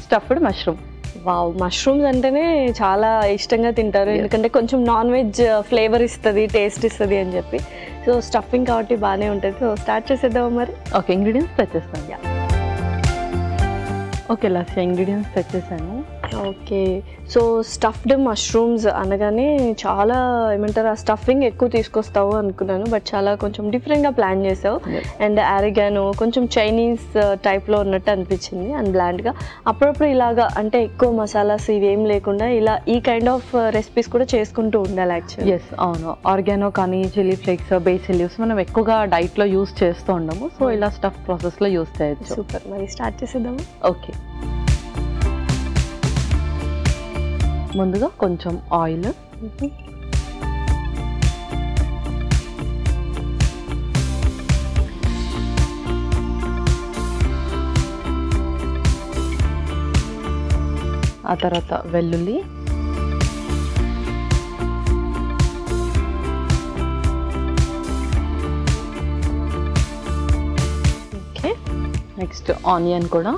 Stuffed mushroom wow mushrooms అంటేనే చాలా ఇష్టంగా తింటారు ఎందుకంటే కొంచెం నాన్ వెజ్ ఫ్లేవర్ ఇస్తుంది టేస్ట్ ఇస్తుంది అని చెప్పి సో స్టఫింగ్ కాబట్టి బాగానే ఉంటుంది సో స్టార్ట్ చేసేద్దాం మరి ఓకే ఇంగ్రీడియంట్స్ తెచ్చేస్తాను ఓకే లాస్ట్ ఇంగ్రీడియంట్స్ తెచ్చేసాను ఓకే సో స్టఫ్డ్ మష్రూమ్స్ అనగానే చాలా ఏమంటారు ఆ స్టఫింగ్ ఎక్కువ తీసుకొస్తావు అనుకున్నాను బట్ చాలా కొంచెం డిఫరెంట్గా ప్లాన్ చేసావు Yes. అండ్ అరిగాను కొంచెం చైనీస్ టైప్లో ఉన్నట్టు అనిపించింది అండ్ బ్లాండ్గా అప్పుడప్పుడు ఇలాగా అంటే ఎక్కువ మసాలాస్ ఇవేం లేకుండా ఇలా ఈ కైండ్ ఆఫ్ రెసిపీస్ కూడా చేసుకుంటూ ఉండాలి యాక్చువల్లీ ఎస్ అవును ఆర్గానో కానీ చిల్లీ ఫ్లేక్స్ బేసిల్ లీవ్స్ మనం ఎక్కువగా డైట్లో యూస్ చేస్తూ ఉండము సో ఇలా స్టఫ్ ప్రాసెస్లో యూస్ చేయొచ్చు సూపర్ మరి స్టార్ట్ చేసేద్దాము ఓకే ముందుగా కొంచెం ఆయిల్ ఆ తర్వాత వెల్లుల్లి ఓకే నెక్స్ట్ ఆనియన్ కూడా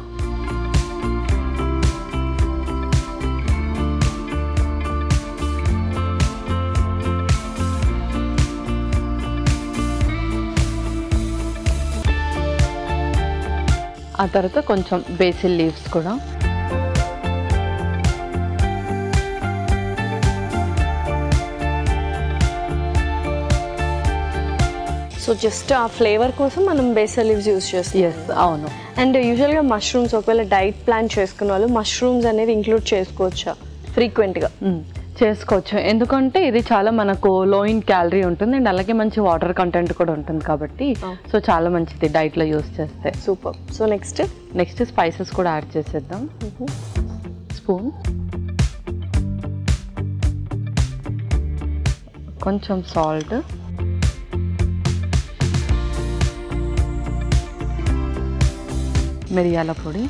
ఆ తర్వాత కొంచెం బేసిల్ లీవ్స్ కూడా సో జస్ట్ ఆ ఫ్లేవర్ కోసం మనం బేసల్ లీవ్స్ యూస్ చేస్తాం ఎస్ అవును అండ్ యూజువల్గా మష్రూమ్స్ ఒకవేళ డైట్ ప్లాన్ చేసుకున్న వాళ్ళు మష్రూమ్స్ అనేది ఇంక్లూడ్ చేసుకోవచ్చా ఫ్రీక్వెంట్గా మ్మ్. చేసుకోవచ్చు ఎందుకంటే ఇది చాలా మనకు లో ఇన్ క్యాలరీ ఉంటుంది అండ్ అలాగే మంచి వాటర్ కంటెంట్ కూడా ఉంటుంది కాబట్టి Oh. సో చాలా మంచిది డైట్లో యూస్ చేస్తే super so next next spices కూడా యాడ్ చేసేద్దాం స్పూన్ కొంచెం సాల్ట్ మిరియాల పొడి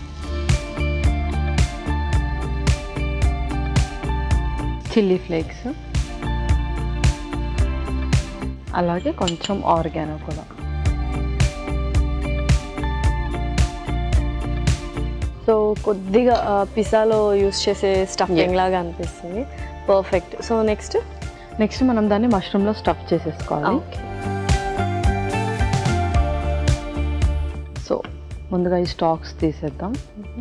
చిల్లీ ఫ్లేక్స్ అలాగే కొంచెం ఆర్గానో కూడా సో కొద్దిగా పిజ్జాలో యూస్ చేసే స్టఫింగ్ Yes. లాగా అనిపిస్తుంది పర్ఫెక్ట్ సో నెక్స్ట్ నెక్స్ట్ మనం దాన్ని మష్రూమ్లో స్టఫ్ చేసేసుకోవాలి ఓకే సో ముందుగా ఈ స్టాక్స్ తీసేద్దాం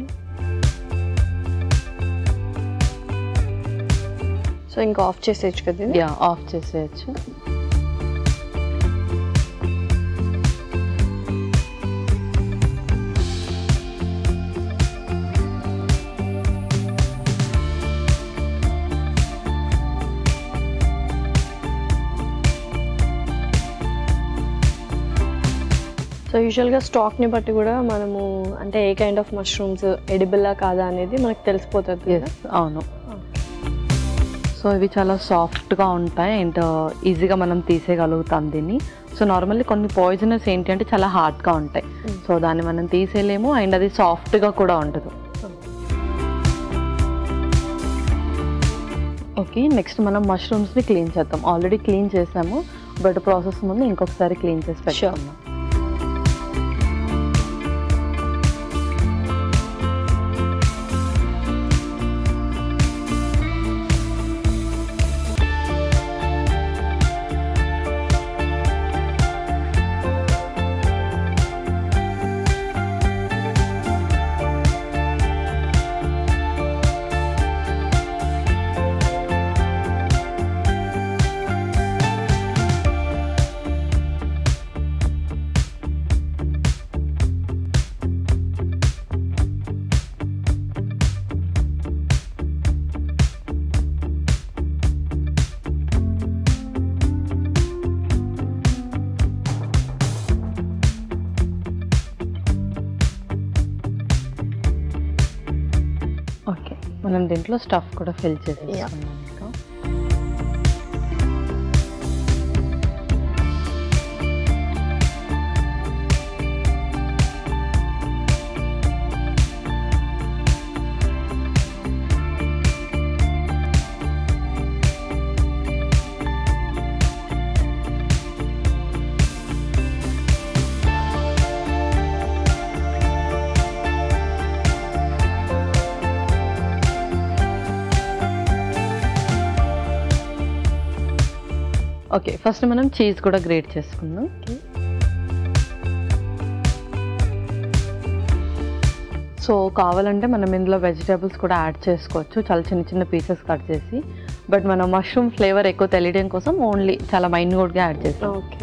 సో ఇంకా ఆఫ్ చేసేయచ్చు కదా ఇది? యా ఆఫ్ చేసేయచ్చు సో యూజువల్గా స్టాక్ని బట్టి కూడా మనము అంటే ఏ కైండ్ ఆఫ్ మష్రూమ్స్ ఎడిబుల్లా కాదా అనేది మనకు తెలిసిపోతుంది కదా ఎస్ అవును సో ఇవి చాలా సాఫ్ట్గా ఉంటాయి అండ్ ఈజీగా మనం తీసేయగలుగుతాం దీన్ని సో నార్మల్లీ కొన్ని పాయిజనస్ ఏంటి అంటే చాలా హార్డ్గా ఉంటాయి Mm. సో దాన్ని మనం తీసేయలేము అండ్ అది సాఫ్ట్గా కూడా ఉండదు ఓకే నెక్స్ట్ మనం మష్రూమ్స్ని క్లీన్ చేద్దాం ఆల్రెడీ క్లీన్ చేసాము బట్ ప్రాసెస్ ముందు ఇంకొకసారి క్లీన్ చేసి పెట్టుకుందాం ఓకే మనం దీంట్లో స్టఫ్ కూడా ఫిల్ చేసేసుకున్నాం ఇంకా ఓకే ఫస్ట్ మనం చీజ్ కూడా గ్రేట్ చేసుకుందాం సో కావాలంటే మనం ఇందులో వెజిటేబుల్స్ కూడా యాడ్ చేసుకోవచ్చు చాలా చిన్న చిన్న పీసెస్ కట్ చేసి బట్ మనం మష్రూమ్ ఫ్లేవర్ ఎక్కువ తెలియడం కోసం ఓన్లీ చాలా మైన్యూట్గా యాడ్ చేస్తాం ఓకే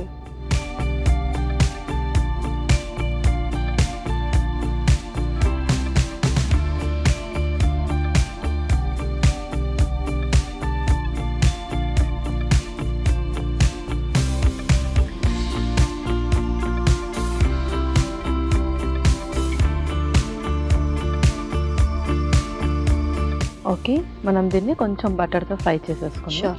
ఓకే మనం దీన్ని కొంచెం బటర్తో ఫ్రై చేసేసుకుందాం షూర్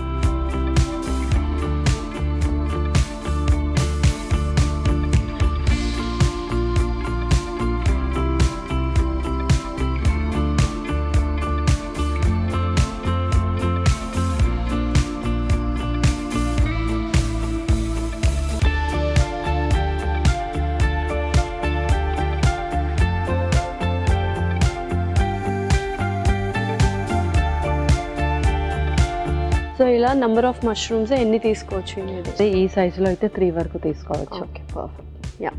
సో ఇలా నంబర్ ఆఫ్ మష్రూమ్స్ ఎన్ని తీసుకోవచ్చు ఇది అదే ఈ సైజులో అయితే త్రీ వరకు తీసుకోవచ్చు okay perfect yeah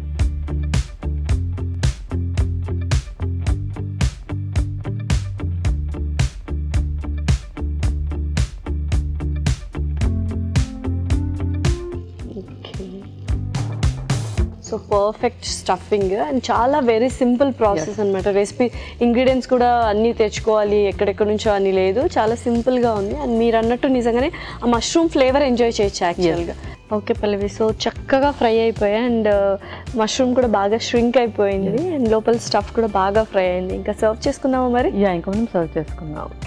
so perfect stuffing and చాలా వెరీ సింపుల్ ప్రాసెస్ అనమాట రెసిపీ ఇంగ్రీడియంట్స్ కూడా అన్నీ తెచ్చుకోవాలి ఎక్కడెక్కడ నుంచో అని లేదు చాలా సింపుల్గా ఉంది అండ్ మీరు అన్నట్టు నిజంగానే ఆ మష్రూమ్ ఫ్లేవర్ ఎంజాయ్ చేయొచ్చు యాక్చువల్గా ఓకే పల్లవి సో చక్కగా ఫ్రై అయిపోయాయి అండ్ మష్రూమ్ కూడా బాగా ష్రింక్ అయిపోయింది అండ్ లోపల స్టఫ్ కూడా బాగా ఫ్రై అయింది ఇంకా సర్వ్ చేసుకుందామా మరి యా ఇంకా మనం సర్వ్ చేసుకుందాం ఓకే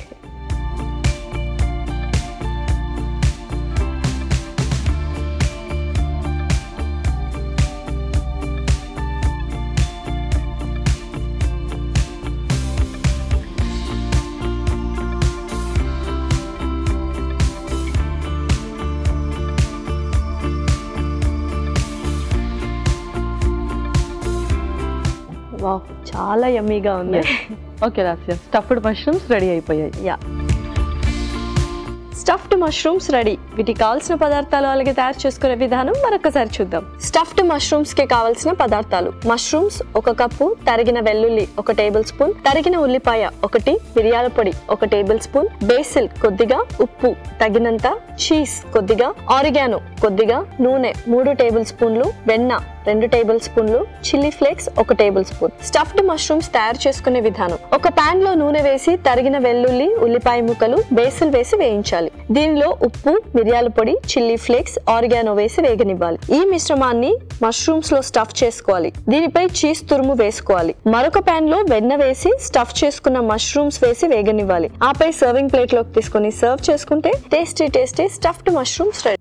వావ్ చాలా యమ్మీగా ఉంది ఓకే రాసియా స్టఫ్డ్ మష్రూమ్స్ రెడీ అయిపోయాయి యా స్టఫ్డ్ మష్రూమ్స్ రెడీ వీటికి కావాల్సిన పదార్థాలు అలాగే తయారు చేసుకునే విధానం మరొకసారి చూద్దాం స్టఫ్డ్ మష్రూమ్స్ కి కావాల్సిన పదార్థాలు మష్రూమ్స్ ఒక కప్పు తరిగిన వెల్లుల్లి ఒక టేబుల్ స్పూన్ తరిగిన ఉల్లిపాయ ఒకటి మిరియాల పొడి ఒక టేబుల్ స్పూన్ బేసిల్ కొద్దిగా ఉప్పు తగినంత చీజ్ కొద్దిగా ఆరిగానో కొద్దిగా నూనె మూడు టేబుల్ స్పూన్లు వెన్న రెండు టేబుల్ స్పూన్లు చిల్లీ ఫ్లేక్స్ ఒక టేబుల్ స్పూన్ స్టఫ్డ్ మష్రూమ్స్ తయారు చేసుకునే విధానం ఒక పాన్ లో నూనె వేసి తరిగిన వెల్లుల్లి ఉల్లిపాయ ముక్కలు బేసిల్ వేసి వేయించాలి దీనిలో ఉప్పు మిరియాల పొడి చిల్లీ ఫ్లేక్స్ ఆరిగానో వేసి వేగనివ్వాలి ఈ మిశ్రమాన్ని మష్రూమ్స్ లో స్టఫ్ చేసుకోవాలి దీనిపై చీజ్ తురుము వేసుకోవాలి మరొక పాన్ లో వెన్న వేసి స్టఫ్ చేసుకున్న మష్రూమ్స్ వేసి వేగనివ్వాలి ఆపై సర్వింగ్ ప్లేట్ లోకి తీసుకొని సర్వ్ చేసుకుంటే tasty tasty stuffed mushrooms ready